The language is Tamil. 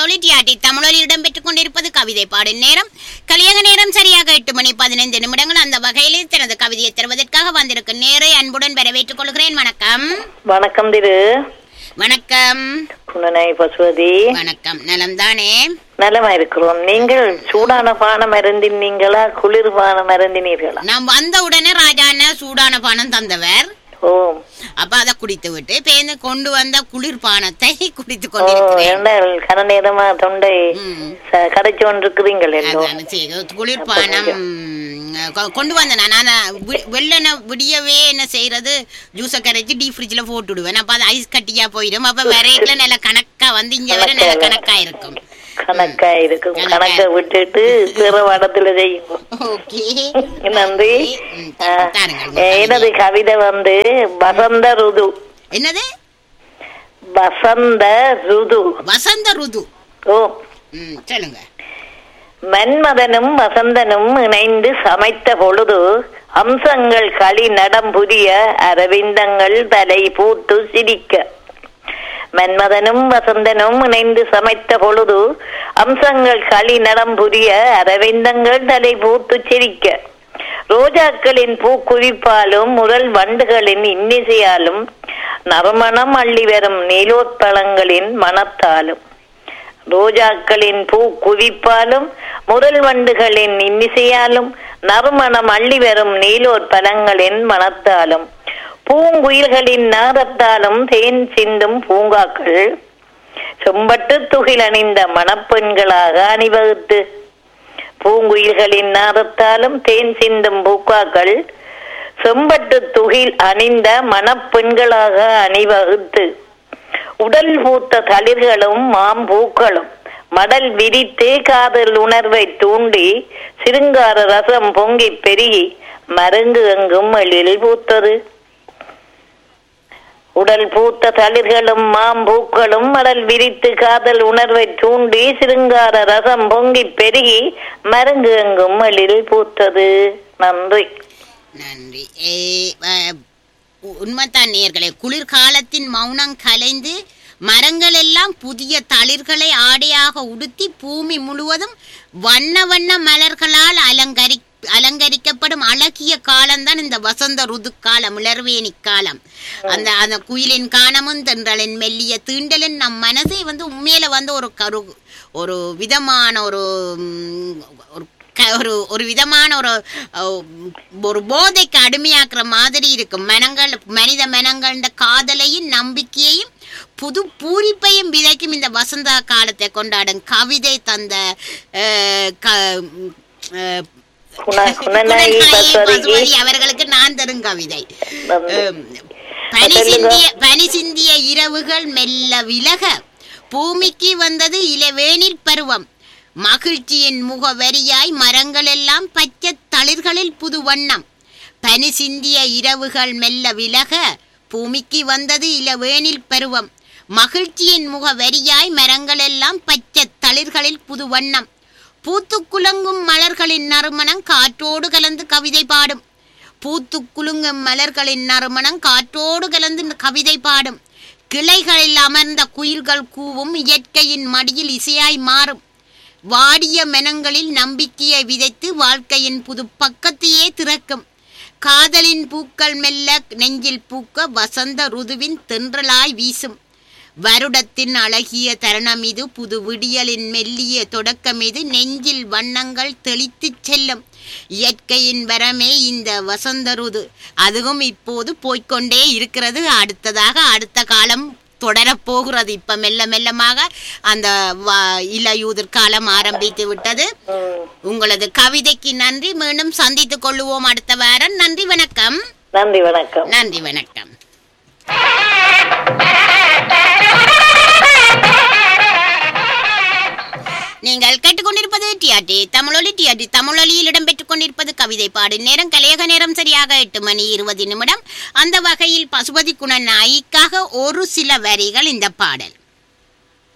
தமிழொலி டிஆர்டி தமிழொலி இடம்பெற்றுக் கொண்டிருப்பது கவிதை பாடும் நேரம் கலியக நேரம் சரியாக எட்டு மணி பதினைந்து நிமிடங்கள் அந்த வகையில் தனது கவிதையை தருவதற்காக வந்திருக்கும் நேரை அன்புடன் வரவேற்றுக் கொள்கிறேன் வணக்கம் வணக்கம் திரு வணக்கம் குணனை பசுவதி வணக்கம் நலம்தானே நலமா இருக்கிறோம் நீங்கள் சூடான பானம் அருந்தினீங்களா குளிர் பானம் அருந்தினீர்களா நாம் வந்த உடனே ராஜான சூடான பானம் தந்தவர் ஓ அப்ப அதை குடித்து விட்டு பேருந்து கொண்டு வந்த குளிர் பானத்தை குடித்துக் ஓ கொண்டிருக்கிறேன் என்ன கன நேரமா தொண்டை ம். ச- கரைச்சு கொண்டிருக்கிறீங்கள் எல்லோ அதான் சரி, குளிர்பானம் கொ- கொண்டு வந்தேன் நான் நான் வி- வெள்ளன விடியவே என்ன செய்யறது ஜூஸை கரைச்சி டீ ஃப்ரிட்ஜில் போட்டுடுவேன் அப்போ அது ஐஸ் கட்டியா போயிடும் அப்போ வரையில நல்ல கணக்கா வந்து இங்க வர நல்ல கணக்கா இருக்கும் கணக்கா இருக்கும் கணக்கா கணக்க விட்டுட்டு பிற வடத்துல செய்யுங்க ஓகே நன்றி ம், ஆ, தாருங்கள். எனது கவிதை வந்து வசந்த ருது என்னது வசந்த ருது வசந்த ருது ஓ ம் சொல்லுங்க மன்மதனும் வசந்தனும் இணைந்து சமைத்த பொழுது அம்சங்கள் களி நடம் புரிய அரவிந்தங்கள் தலை பூத்து சிரிக்க மன்மதனும் வசந்தனும் இணைந்து சமைத்த பொழுது அம்சங்கள் களி நடம் புரிய அரவிந்தங்கள் தலை பூத்து சிரிக்க ரோஜாக்களின் பூக்குவிப்பாலும் முரல் வண்டுகளின் இன்னிசையாலும் நறுமணம் அள்ளி வரும் நீலோத்பலங்களின் மனத்தாலும் ரோஜாக்களின் பூ குவிப்பாலும் முரல் வண்டுகளின் இன்னிசையாலும் நறுமணம் அள்ளி வரும் நீலோர் பலங்களின் மனத்தாலும் பூங்குயில்களின் நாதத்தாலும் தேன் சிந்தும் பூங்காக்கள் செம்பட்டு துகில் அணிந்த மணப்பெண்களாக அணிவகுத்து பூங்குயில்களின் நாதத்தாலும் தேன் சிந்தும் பூக்காக்கள் செம்பட்டு துகில் அணிந்த மணப்பெண்களாக அணிவகுத்து உடல் பூத்த தளிர்களும் மாம்பூக்களும் மடல் விரித்து காதல் உணர்வை தூண்டி சிருங்கார ரசம் பொங்கி பெருகி மருங்கு எங்கும் எழில் பூத்தது உடல் பூத்த தளிர்களும் மாம்பூக்களும் மடல் விரித்து காதல் உணர்வை தூண்டி சிருங்கார ரசம் பொங்கி பெருகி மருங்கு எங்கும் எழில் பூத்தது நன்றி நன்றி ஏ, அஹ், உ- உண்மைதான் நேயர்களே குளிர்காலத்தின் மௌனம் கலைந்து மரங்கள் எல்லாம் புதிய தளிர்களை ஆடையாக உடுத்தி பூமி முழுவதும் வண்ண வண்ண மலர்களால் அலங்கரி அலங்கரிக்கப்படும் அழகிய காலம்தான் இந்த வசந்த ருது காலம் இளர்வேணி காலம் அந்த அந்த குயிலின் காணமும் தென்றலின் மெல்லிய தீண்டலின் நம் மனசை வந்து உண்மையில வந்து ஒரு கரு ஒரு விதமான ஒரு ம், ஒரு க- ஒரு ஒரு விதமான ஒரு அஹ், ஒரு போதைக்கு அடிமையாக்குற மாதிரி இருக்கும் மனங்கள் மனித மனங்கள காதலையும் நம்பிக்கையையும் புது பூரிப்பையும் விதைக்கும் இந்த வசந்த காலத்தை கொண்டாடும் கவிதை தந்த அஹ், க- அஹ், குண- குணநாயகி குணநாயகி பசுவதிக்கு பசுவதி அவர்களுக்கு நான் தரும் கவிதை நன்றி. அஹ், பனி சிந்திய பனி சிந்திய இரவுகள் மெல்ல விலக பூமிக்கு வந்தது இளவேனில் பருவம் மகிழ்ச்சியின் முகவரியாய் மரங்கள் எல்லாம் பச்சை தளிர்களில் புது வண்ணம் பனி சிந்திய இரவுகள் மெல்ல விலக பூமிக்கு வந்தது இளவேனில் பருவம் மகிழ்ச்சியின் முகவரியாய் மரங்கள் எல்லாம் பச்சை தளிர்களில் புது வண்ணம் பூத்து குலுங்கும் மலர்களின் நறுமணம் காற்றோடு கலந்து கவிதை பாடும் பூத்து குலுங்கும் மலர்களின் நறுமணம் காற்றோடு கலந்து கவிதை பாடும் கிளைகளில் அமர்ந்த குயில்கள் கூவும் இயற்கையின் மடியில் இசையாய் மாறும் வாடிய மெனங்களில் நம்பிக்கையை விதைத்து வாழ்க்கையின் புது பக்கத்தையே திறக்கும் காதலின் பூக்கள் மெல்ல நெஞ்சில் பூக்க வசந்த ருதுவின் தென்றலாய் வீசும் வருடத்தின் அழகிய தருணம் இது புது விடியலின் மெல்லிய தொடக்கம் இது நெஞ்சில் வண்ணங்கள் தெளித்துச் செல்லும் இயற்கையின் வரமே இந்த வசந்த ருது அதுவும் இப்போது போய்க்கொண்டே இருக்கிறது அடுத்ததாக அடுத்த காலம் தொடரப் போகிறது இப்ப மெல்ல மெல்லமாக அந்த வ- இலையுதிர் காலம் ஆரம்பித்து விட்டது ம். உங்களது கவிதைக்கு நன்றி மீண்டும் சந்தித்துக் கொள்ளுவோம் அடுத்த வாரம் நன்றி வணக்கம் நன்றி வணக்கம் நன்றி வணக்கம் நீங்கள் கேட்டுக்கொண்டிருப்பது டிஆர்டி தமிழொலி டிஆர்டி தமிழொலியில் இடம்பெற்றுக் கொண்டிருப்பது கவிதை பாடு நேரம் கலையக நேரம் சரியாக எட்டு மணி இருபது நிமிடம் அந்த வகையில் பசுபதி குண நாயிக்காக ஒரு சில வரிகள் இந்த பாடல்